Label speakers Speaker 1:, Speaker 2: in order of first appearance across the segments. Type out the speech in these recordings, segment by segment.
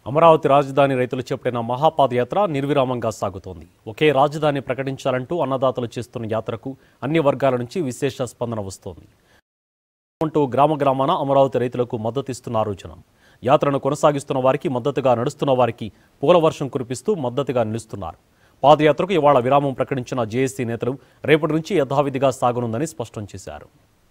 Speaker 1: అమరావతి రాజధాని రైతులు చేపట్టిన మహాపాదయాత్ర నిర్విరామంగా సాగుతోంది ఒకే రాజధాని ప్రకటించాలంటూ అన్నదాతలు చేస్తున్న యాత్రకు అన్ని వర్గాల నుంచి విశేష స్పందన వస్తోంది అంటూ గ్రామ గ్రామాన అమరావతి రైతులకు మద్దతిస్తున్నారు జనం యాత్రను కొనసాగిస్తున్న వారికి మద్దతుగా నడుస్తున్న వారికి పూల వర్షం కురిపిస్తూ మద్దతుగా నిలుస్తున్నారు పాదయాత్రకు ఇవాళ విరామం ప్రకటించిన జేఏసీ నేతలు రేపటి నుంచి యథావిధిగా సాగనుందని స్పష్టం చేశారు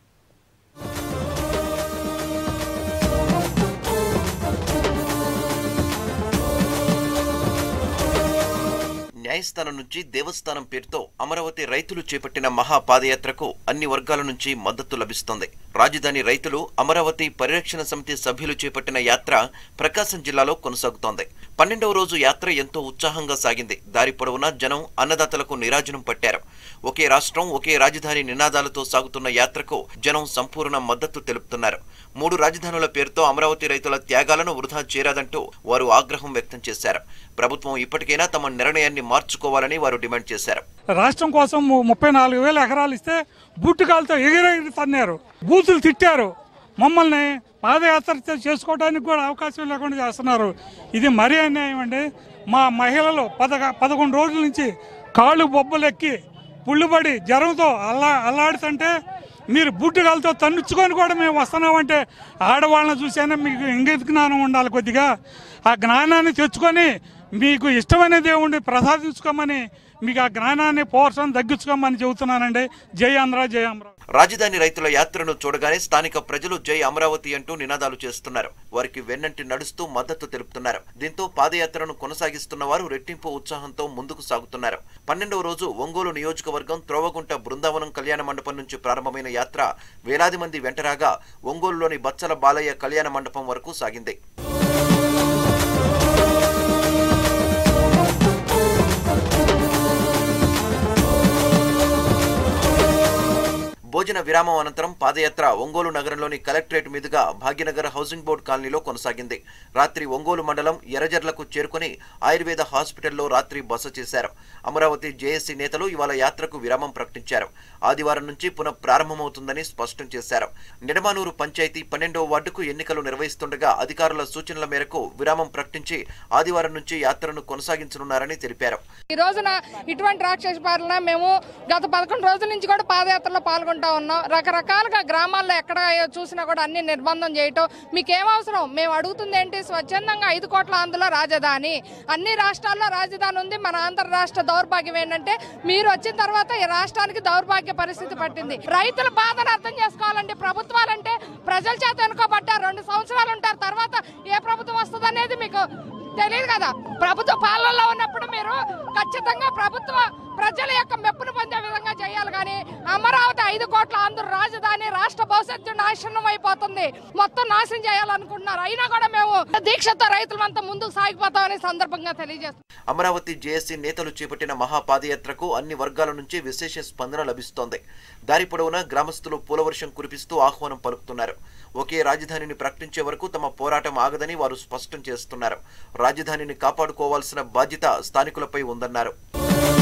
Speaker 2: న్యాయస్థానం నుంచి దేవస్థానం పేరుతో అమరావతి రైతులు చేపట్టిన మహా పాదయాత్రకు అన్ని వర్గాల నుంచి మద్దతు లభిస్తోంది రాజధాని రైతులు అమరావతి పరిరక్షణ సమితి సభ్యులు చేపట్టిన యాత్ర ప్రకాశం జిల్లాలో కొనసాగుతోంది పన్నెండవ రోజు యాత్ర ఎంతో ఉత్సాహంగా సాగింది దారి పొడవునా జనం అన్నదాతలకు నిరాజనం పట్టారు ఒకే రాష్ట్రం ఒకే రాజధాని నినాదాలతో సాగుతున్న యాత్రకు జనం సంపూర్ణ మద్దతు తెలుపుతున్నారు మూడు రాజధానుల పేరుతో అమరావతి రైతుల త్యాగాలను వృధా చేరాదంటూ వారు ఆగ్రహం వ్యక్తం చేశారు ప్రభుత్వం ఇప్పటికైనా తమ నిర్ణయాన్ని మార్చుకోవాలని వారు డిమాండ్ చేశారు
Speaker 3: రాష్ట్రం కోసం ము- ముప్పై నాలుగు వేల ఎకరాలు ఇస్తే బూట్టుకాలతో ఎగిరెగిరి తన్నారు బూతులు తిట్టారు మమ్మల్ని పాదయాత్ర చే- చేసుకోవడానికి కూడా అవకాశం లేకుండా చేస్తున్నారు ఇది మరీ అన్యాయం అండి మా మహిళలు పదక పదకొండు రోజుల నుంచి కాళ్ళు బొబ్బలెక్కి పుళ్ళుబడి జ్వరంతో అల్లా అల్లాడుతుంటే మీరు బుట్టుకాలతో తన్నుచ్చుకొని కూడా మేము వస్తున్నామంటే ఆడవాళ్ళని చూసైనా మీకు ఇంగిత జ్ఞానం ఉండాలి కొద్దిగా ఆ జ్ఞానాన్ని తెచ్చుకొని మీకు ఇష్టమైన దేవుణ్ణి ప్రసాదించుకోమని మీకు ఆ జ్ఞానాన్ని పోర్షన్ తగ్గించుకోమని చెబుతున్నానండి జై ఆంధ్ర జై అమరావతి
Speaker 2: రాజధాని రైతుల యాత్రను చూడగానే స్థానిక ప్రజలు జై అమరావతి అంటూ నినాదాలు చేస్తున్నారు వారికి వెన్నంటి నడుస్తూ మద్దతు తెలుపుతున్నారు దీంతో పాదయాత్రను కొనసాగిస్తున్న వారు రెట్టింపు ఉత్సాహంతో ముందుకు సాగుతున్నారు పన్నెండవ రోజు ఒంగోలు నియోజకవర్గం త్రోవగుంట బృందావనం కళ్యాణ మండపం నుంచి ప్రారంభమైన యాత్ర వేలాది మంది వెంటరాగా ఒంగోలులోని బచ్చల బాలయ్య కళ్యాణ మండపం వరకు సాగింది భోజన విరామం అనంతరం పాదయాత్ర ఒంగోలు నగరంలోని కలెక్టరేట్ మీదుగా భాగ్యనగర్ హౌసింగ్ బోర్డు కాలనీలో కొనసాగింది రాత్రి ఒంగోలు మండలం ఎర్రజర్లకు చేరుకుని ఆయుర్వేద హాస్పిటల్లో రాత్రి బస చేశారు అమరావతి జేఏసీ నేతలు ఇవాళ యాత్రకు విరామం ప్రకటించారు ఆదివారం నుంచి పునః ప్రారంభమవుతుందని స్పష్టం చేశారు నిడమానూరు పంచాయతీ పన్నెండవ వార్డుకు ఎన్నికలు నిర్వహిస్తుండగా అధికారుల సూచనల మేరకు విరామం ప్రకటించి ఆదివారం నుంచి యాత్రను కొనసాగించనున్నారని తెలిపారు
Speaker 4: ఈ రోజున ఇటువంటి రాక్షస పాలన మేము గత పదకొండు రోజుల నుంచి కూడా పాదయాత్రలో పాల్గొంటా ఉన్నాం రకరకాలుగా గ్రామాల్లో ఎక్కడ చూసినా కూడా అన్ని నిర్బంధం చేయటం మీకు ఏం అవసరం మేము అడుగుతుంది ఏంటి స్వచ్ఛందంగా ఐదు కోట్ల ఆంధ్రలో రాజధాని అన్ని రాష్ట్రాల్లో రాజధాని ఉంది మన ఆంధ్ర రాష్ట్ర దౌర్భాగ్యం ఏంటంటే మీరు వచ్చిన తర్వాత ఈ రాష్ట్రానికి దౌర్భాగ్య పరిస్థితి పట్టింది రైతుల బాధను అర్థం చేసుకోవాలండి ప్రభుత్వాలంటే ప్రజల చేత ఎన్నుకోబడ్డారు రెండు సంవత్సరాలు ఉంటారు తర్వాత ఏ ప్రభుత్వం వస్తుంది అనేది మీకు తెలియదు కదా ప్రభుత్వ పాలనలో ఉన్నప్పుడు మీరు ఖచ్చితంగా ప్రభుత్వ ప్రజల యొక్క మెప్పును పొందే విధంగా చేయాలి కానీ అమరావతి ఐదు కోట్ల ఆంధ్ర రాజధాని రాష్ట్ర భవిష్యత్తు నాశనం అయిపోతుంది మొత్తం నాశనం చేయాలనుకుంటున్నారు అయినా కూడా మేము దీక్షతో రైతులంతా ముందుకు సాగిపోతామని సందర్భంగా తెలియజేస్తున్నాం
Speaker 2: అమరావతి జేఏసీ నేతలు చేపట్టిన మహాపాదయాత్రకు అన్ని వర్గాల నుంచి విశేష స్పందన లభిస్తోంది దారి పొడవునా గ్రామస్తులు పూలవర్షం కురిపిస్తూ ఆహ్వానం పలుకుతున్నారు ఒకే రాజధానిని ప్రకటించే వరకు తమ పోరాటం ఆగదని వారు స్పష్టం చేస్తున్నారు రాజధానిని కాపాడుకోవాల్సిన బాధ్యత స్థానికులపై ఉందన్నారు